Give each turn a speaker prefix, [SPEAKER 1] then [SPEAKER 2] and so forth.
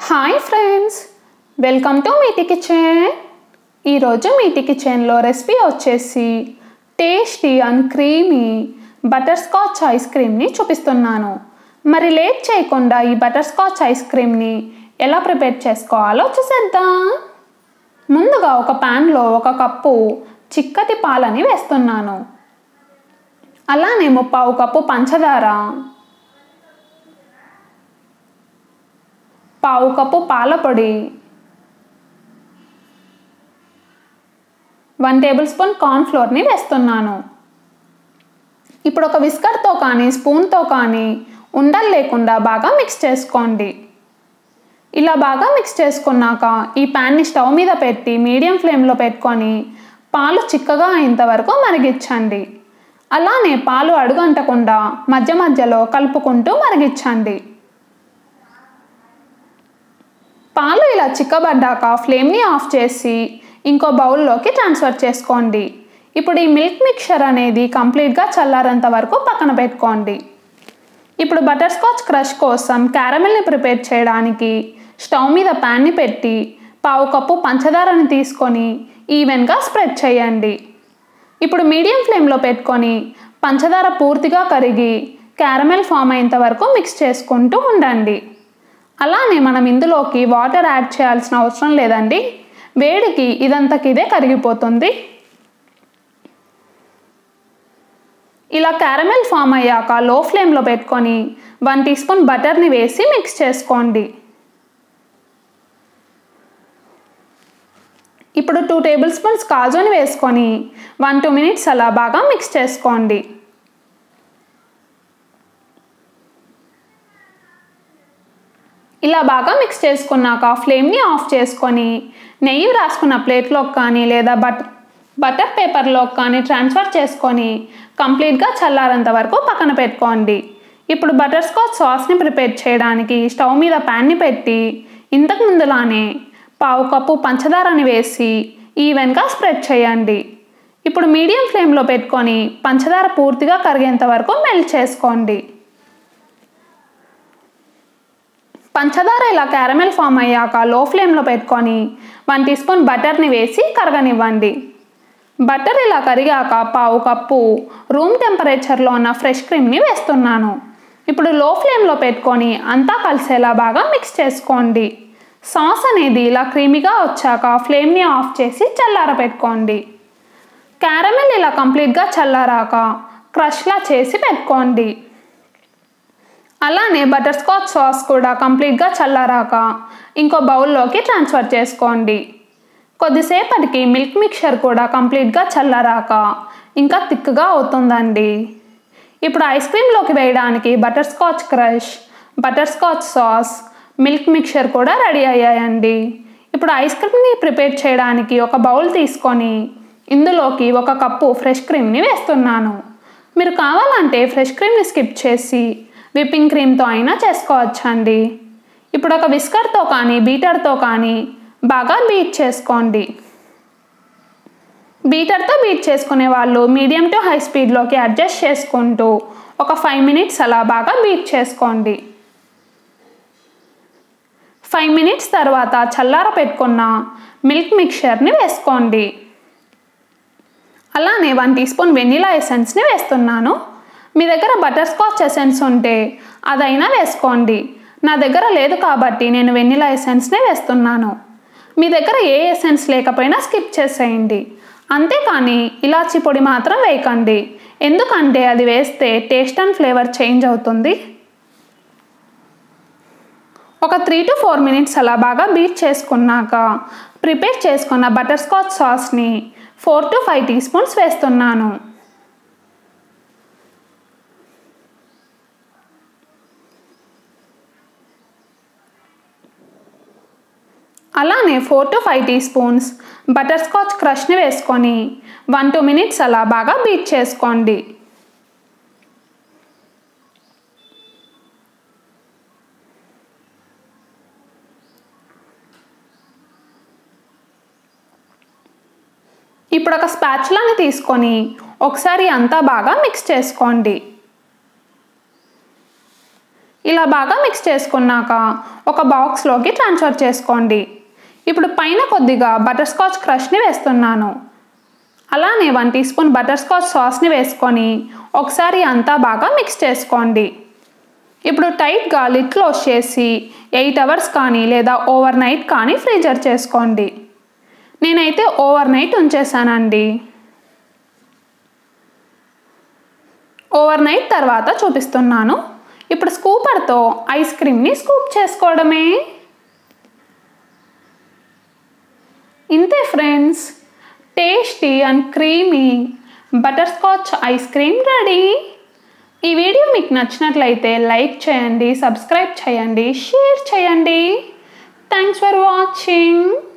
[SPEAKER 1] hi friends welcome to Meethi kitchen ఈరోజు మీటి కిచెన్లో recipe వచ్చేసి tasty and creamy butterscotch ice క్రీమ్ని చూపిస్తున్నాను మరి లేట్ చేయకుండా ఈ బటర్ స్కాచ్ ఐస్ క్రీమ్ని ఎలా ప్రిపేర్ చేసుకోవాలో చూసేద్దాం ముందుగా ఒక ప్యాన్లో ఒక కప్పు చిక్కటి పాలని వేస్తున్నాను అలానే ముప్పావు కప్పు పంచదార పావు కప్పు పాల పొడి వన్ టేబుల్ స్పూన్ కార్న్ఫ్లోర్ని వేస్తున్నాను ఇప్పుడు ఒక విస్కర్తో కానీ స్పూన్తో కానీ ఉండలు లేకుండా బాగా మిక్స్ చేసుకోండి ఇలా బాగా మిక్స్ చేసుకున్నాక ఈ ప్యాన్ని స్టవ్ మీద పెట్టి మీడియం ఫ్లేమ్లో పెట్టుకొని పాలు చిక్కగా అయ్యేంత వరకు మరిగించండి అలానే పాలు అడుగంటకుండా మధ్య మధ్యలో కలుపుకుంటూ మరిగించండి పాలు ఇలా చిక్కబడ్డాక ఫ్లేమ్ని ఆఫ్ చేసి ఇంకో బౌల్లోకి ట్రాన్స్ఫర్ చేసుకోండి ఇప్పుడు ఈ మిల్క్ మిక్చర్ అనేది కంప్లీట్గా చల్లారేంత వరకు పక్కన పెట్టుకోండి ఇప్పుడు బటర్ స్కాచ్ క్రష్ కోసం క్యారమెల్ని ప్రిపేర్ చేయడానికి స్టవ్ మీద ప్యాన్ని పెట్టి పావు కప్పు పంచదారని తీసుకొని ఈవెన్గా స్ప్రెడ్ చేయండి ఇప్పుడు మీడియం ఫ్లేమ్లో పెట్టుకొని పంచదార పూర్తిగా కరిగి క్యారమెల్ ఫామ్ అయ్యేంత వరకు మిక్స్ చేసుకుంటూ ఉండండి అలానే మనం ఇందులోకి వాటర్ యాడ్ చేయాల్సిన అవసరం లేదండి వేడికి ఇదంతకి ఇదే కరిగిపోతుంది ఇలా క్యారమెల్ ఫామ్ అయ్యాక లో ఫ్లేమ్లో పెట్టుకొని వన్ టీ స్పూన్ బటర్ని వేసి మిక్స్ చేసుకోండి ఇప్పుడు టూ టేబుల్ స్పూన్స్ కాజుని వేసుకొని వన్ టూ మినిట్స్ అలా బాగా మిక్స్ చేసుకోండి ఇలా బాగా మిక్స్ చేసుకున్నాక ఫ్లేమ్ని ఆఫ్ చేసుకొని నెయ్యి రాసుకున్న ప్లేట్లోకి కానీ లేదా బట్ బటర్ పేపర్లోకి కానీ ట్రాన్స్ఫర్ చేసుకొని కంప్లీట్గా చల్లారేంత వరకు పక్కన పెట్టుకోండి ఇప్పుడు బటర్ స్కాచ్ సాస్ని ప్రిపేర్ చేయడానికి స్టవ్ మీద ప్యాన్ని పెట్టి ఇంతకు ముందులానే పావు కప్పు పంచదారని వేసి ఈవెన్గా స్ప్రెడ్ చేయండి ఇప్పుడు మీడియం ఫ్లేమ్లో పెట్టుకొని పంచదార పూర్తిగా కరిగేంత వరకు మెల్ట్ చేసుకోండి పంచదార ఇలా క్యారమెల్ ఫామ్ అయ్యాక లో ఫ్లేమ్లో పెట్టుకొని వన్ టీ స్పూన్ బటర్ని వేసి కరగనివ్వండి బటర్ ఇలా కరిగాక పావు కప్పు రూమ్ టెంపరేచర్లో ఉన్న ఫ్రెష్ క్రీమ్ని వేస్తున్నాను ఇప్పుడు లో ఫ్లేమ్లో పెట్టుకొని అంతా కలిసేలా బాగా మిక్స్ చేసుకోండి సాస్ అనేది ఇలా క్రీమీగా వచ్చాక ఫ్లేమ్ని ఆఫ్ చేసి చల్లార పెట్టుకోండి క్యారమెల్ ఇలా కంప్లీట్గా చల్లారాక క్రష్లా చేసి పెట్టుకోండి అలానే బటర్ స్కాచ్ సాస్ కూడా కంప్లీట్గా చల్లారాక ఇంకో బౌల్లోకి ట్రాన్స్ఫర్ చేసుకోండి కొద్దిసేపటికి మిల్క్ మిక్చర్ కూడా కంప్లీట్గా చల్లారాక ఇంకా థిక్గా అవుతుందండి ఇప్పుడు ఐస్ క్రీమ్లోకి వేయడానికి butterscotch crush butterscotch sauce milk mixture కూడా రెడీ అయ్యాయండి ఇప్పుడు ఐస్ క్రీమ్ని ప్రిపేర్ చేయడానికి ఒక బౌల్ తీసుకొని ఇందులోకి ఒక కప్పు ఫ్రెష్ క్రీమ్ని వేస్తున్నాను మీరు కావాలంటే ఫ్రెష్ క్రీమ్ని స్కిప్ చేసి విప్పింగ్ క్రీమ్తో అయినా చేసుకోవచ్చండి ఇప్పుడు ఒక విస్కర్తో కానీ బీటర్తో కానీ బాగా బీట్ చేసుకోండి బీటర్తో బీట్ చేసుకునే వాళ్ళు మీడియం టు హై స్పీడ్లోకి అడ్జస్ట్ చేసుకుంటూ ఒక ఫైవ్ మినిట్స్ అలా బాగా బీట్ చేసుకోండి ఫైవ్ మినిట్స్ తర్వాత చల్లార పెట్టుకున్న మిల్క్ మిక్చర్ని వేసుకోండి అలానే వన్ టీ స్పూన్ వెనిలా ఎసెన్స్ని వేస్తున్నాను మీ దగ్గర బటర్ స్కాచ్ ఎసెన్స్ ఉంటే అదైనా వేసుకోండి నా దగ్గర లేదు కాబట్టి నేను వెనిలా ఎసెన్స్నే వేస్తున్నాను మీ దగ్గర ఏ ఎసెన్స్ లేకపోయినా స్కిప్ చేసేయండి అంతేకాని ఇలాచి పొడి మాత్రం వేయకండి ఎందుకంటే అది వేస్తే టేస్ట్ అండ్ ఫ్లేవర్ చేంజ్ అవుతుంది ఒక త్రీ టు ఫోర్ మినిట్స్ అలా బాగా బీట్ చేసుకున్నాక ప్రిపేర్ చేసుకున్న బటర్ స్కాచ్ సాస్ని four to five teaspoons వేస్తున్నాను అలానే four to five teaspoons butterscotch క్రష్ని వేసుకొని వన్ టూ మినిట్స్ అలా బాగా బీట్ చేసుకోండి ఇప్పుడు ఒక స్పాచులాని తీసుకొని ఒకసారి అంతా బాగా మిక్స్ చేసుకోండి ఇలా బాగా మిక్స్ చేసుకున్నాక ఒక బాక్స్లోకి ట్రాన్స్ఫర్ చేసుకోండి ఇప్పుడు పైన కొద్దిగా బటర్ స్కాచ్ క్రష్ని వేస్తున్నాను అలానే one teaspoon butterscotch సాస్ని వేసుకొని ఒకసారి అంతా బాగా మిక్స్ చేసుకోండి ఇప్పుడు టైట్గా లిడ్ క్లోజ్ చేసి ఎయిట్ అవర్స్ కానీ లేదా ఓవర్ నైట్ కానీ ఫ్రీజర్ చేసుకోండి నేనైతే ఓవర్ నైట్ ఉంచేసానండి ఓవర్ నైట్ తర్వాత చూపిస్తున్నాను ఇప్పుడు స్కూపర్తో ఐస్ క్రీమ్ని స్కూప్ చేసుకోవడమే ఇంతే friends tasty and creamy butterscotch ice cream ready ఈ వీడియో మీకు నచ్చినట్లయితే లైక్ చేయండి సబ్స్క్రైబ్ చేయండి షేర్ చేయండి థ్యాంక్స్ ఫర్ వాచింగ్